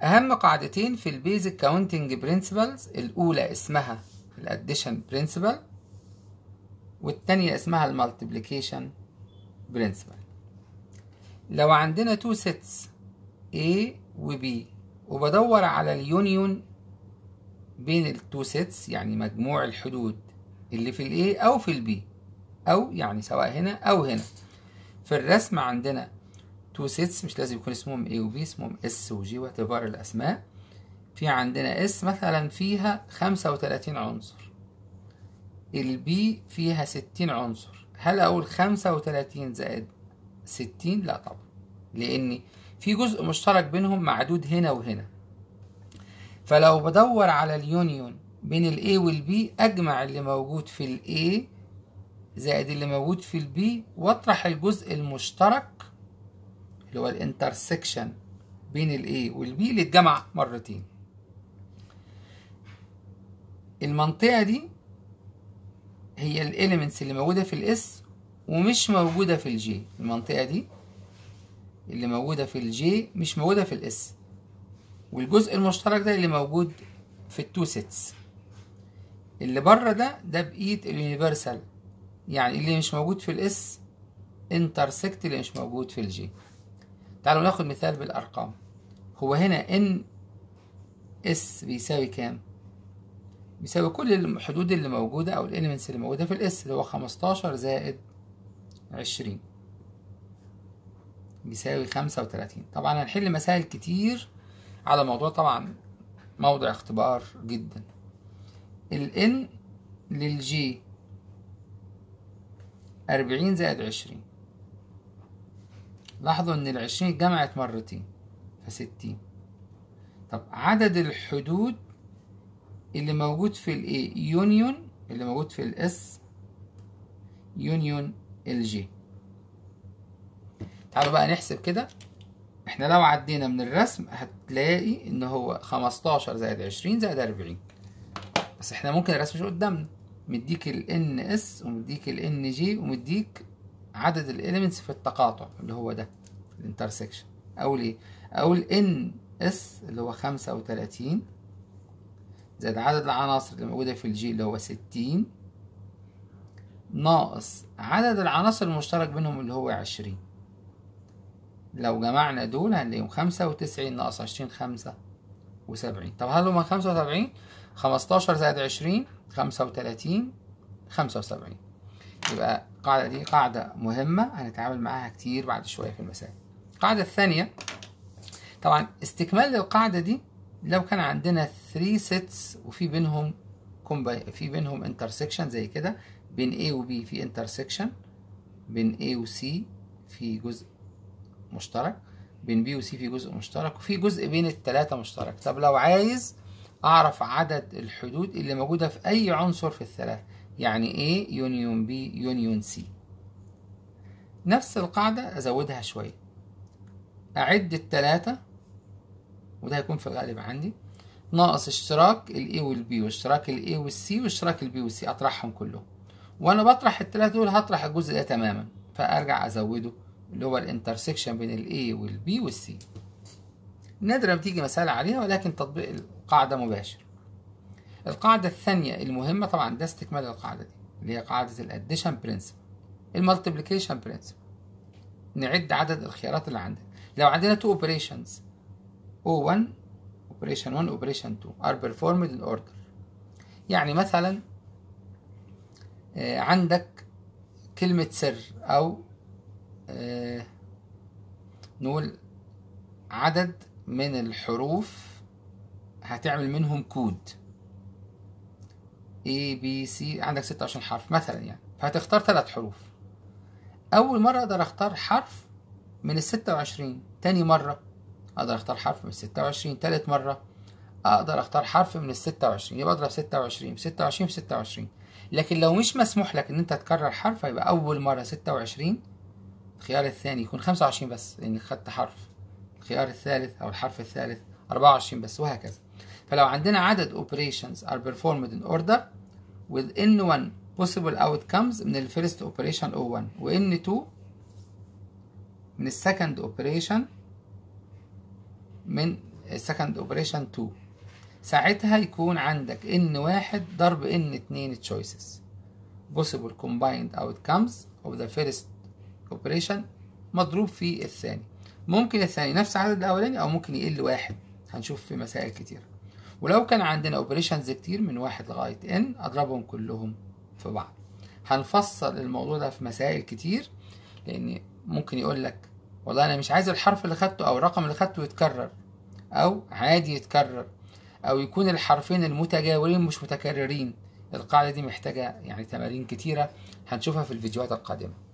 أهم قاعدتين في البيزك كاونتنج برنسبلز الأولى اسمها الاديشن برنسبل والتانية اسمها المالتيبليكيشن برنسبل لو عندنا تو سيتس A و B وبدور على اليونيون بين التو سيتس يعني مجموع الحدود اللي في ال A أو في ال B أو يعني سواء هنا أو هنا في الرسم عندنا تو سيتس مش لازم يكون اسمهم A و B اسمهم S و G واعتبار الأسماء في عندنا S مثلا فيها خمسة وتلاتين عنصر البي فيها ستين عنصر هل أقول خمسة وتلاتين زائد ستين لا طبعا لأن في جزء مشترك بينهم معدود هنا وهنا فلو بدور على اليونيون بين ال A وال B أجمع اللي موجود في ال A زائد اللي موجود في ال B واطرح الجزء المشترك اللي هو الانترسكشن بين ال A وال B اللي اتجمع مرتين المنطقة دي هي الاليمنتس اللي موجودة في الاس ومش موجودة في الجي المنطقة دي اللي موجودة في الجي مش موجودة في الاس والجزء المشترك ده اللي موجود في التو سيتس اللي بره ده ده بقية اليونيفرسال يعني اللي مش موجود في الاس انترسكت اللي مش موجود في الجي تعالوا ناخد مثال بالارقام هو هنا ان اس بيساوي كام بيساوي كل الحدود اللي موجودة أو الإليمنتس اللي موجودة في الإس اللي هو خمستاشر زائد عشرين بيساوي خمسة وتلاتين طبعا هنحل مسائل كتير على موضوع طبعا موضع اختبار جدا ال N للجي أربعين زائد عشرين لاحظوا إن العشرين اتجمعت مرتين فستين طب عدد الحدود اللي موجود في الاي يونيون اللي موجود في الاس يونيون الجي تعالوا بقى نحسب كده احنا لو عدينا من الرسم هتلاقي ان هو 15 زائد 20 زائد 40 بس احنا ممكن الرسم مش قدامنا مديك ال ان اس ومديك ال ان جي ومديك عدد الاليمنتس في التقاطع اللي هو ده الانترسكشن اقول ايه اقول ان اس اللي هو 35 زائد عدد العناصر اللي موجودة في الجي اللي هو ستين ناقص عدد العناصر المشترك بينهم اللي هو عشرين لو جمعنا دول هنلاقيهم خمسة وتسعين ناقص عشرين خمسة وسبعين طب هل هما خمسة وسبعين خمستاشر زائد عشرين خمسة وتلاتين خمسة وسبعين يبقى القاعدة دي قاعدة مهمة هنتعامل معاها كتير بعد شوية في المسائل القاعدة الثانية طبعا استكمال للقاعدة دي لو كان عندنا 3 sets وفي بينهم في بينهم intersection زي كده بين A و B في intersection بين A و C في جزء مشترك بين B و C في جزء مشترك وفي جزء بين التلاتة مشترك طب لو عايز أعرف عدد الحدود اللي موجودة في أي عنصر في الثلاثة يعني A يونيون B يونيون C نفس القاعدة أزودها شوية أعد التلاتة وده هيكون في الغالب عندي ناقص اشتراك ال A وال B واشتراك ال A وال C واشتراك ال B وال C أطرحهم كلهم وأنا بطرح التلاتة دول هطرح الجزء ده تماما فأرجع أزوده اللي هو الانترسكشن بين ال A وال B وال C نادرا بتيجي مسألة عليها ولكن تطبيق القاعدة مباشر القاعدة الثانية المهمة طبعا ده استكمال القاعدة دي اللي هي قاعدة الاديشن برنسبل المالتيبليكيشن برنسبل نعد عدد الخيارات اللي عندنا لو عندنا two operations O1 operation 1 operation 2 are performed in order يعني مثلا عندك كلمة سر أو نقول عدد من الحروف هتعمل منهم كود A B C عندك 26 حرف مثلا يعني فهتختار ثلاث حروف أول مرة أقدر أختار حرف من ال 26 تاني مرة اقدر اختار حرف من الستة وعشرين تالت مرة اقدر اختار حرف من الستة وعشرين يبقى اضرب ستة وعشرين في ستة وعشرين في ستة وعشرين لكن لو مش مسموح لك ان انت تكرر حرف هيبقى اول مرة ستة وعشرين الخيار الثاني يكون خمسة وعشرين بس لانك خدت حرف الخيار الثالث او الحرف الثالث أربعة وعشرين بس وهكذا فلو عندنا عدد operations are performed in order with n1 possible outcomes من الفيرست operation O1 و n2 من السكند operation من السكند اوبريشن 2 ساعتها يكون عندك ان واحد ضرب ان اتنين تشويسز possible combined outcomes of the first operation مضروب في الثاني ممكن الثاني نفس عدد الاولاني او ممكن يقل واحد هنشوف في مسائل كتير ولو كان عندنا اوبريشنز كتير من واحد لغايه ان اضربهم كلهم في بعض هنفصل الموضوع ده في مسائل كتير لان ممكن يقول لك والله انا مش عايز الحرف اللي خدته او الرقم اللي خدته يتكرر او عادي يتكرر او يكون الحرفين المتجاورين مش متكررين القاعده دي محتاجه يعني تمارين كتيره هنشوفها في الفيديوهات القادمه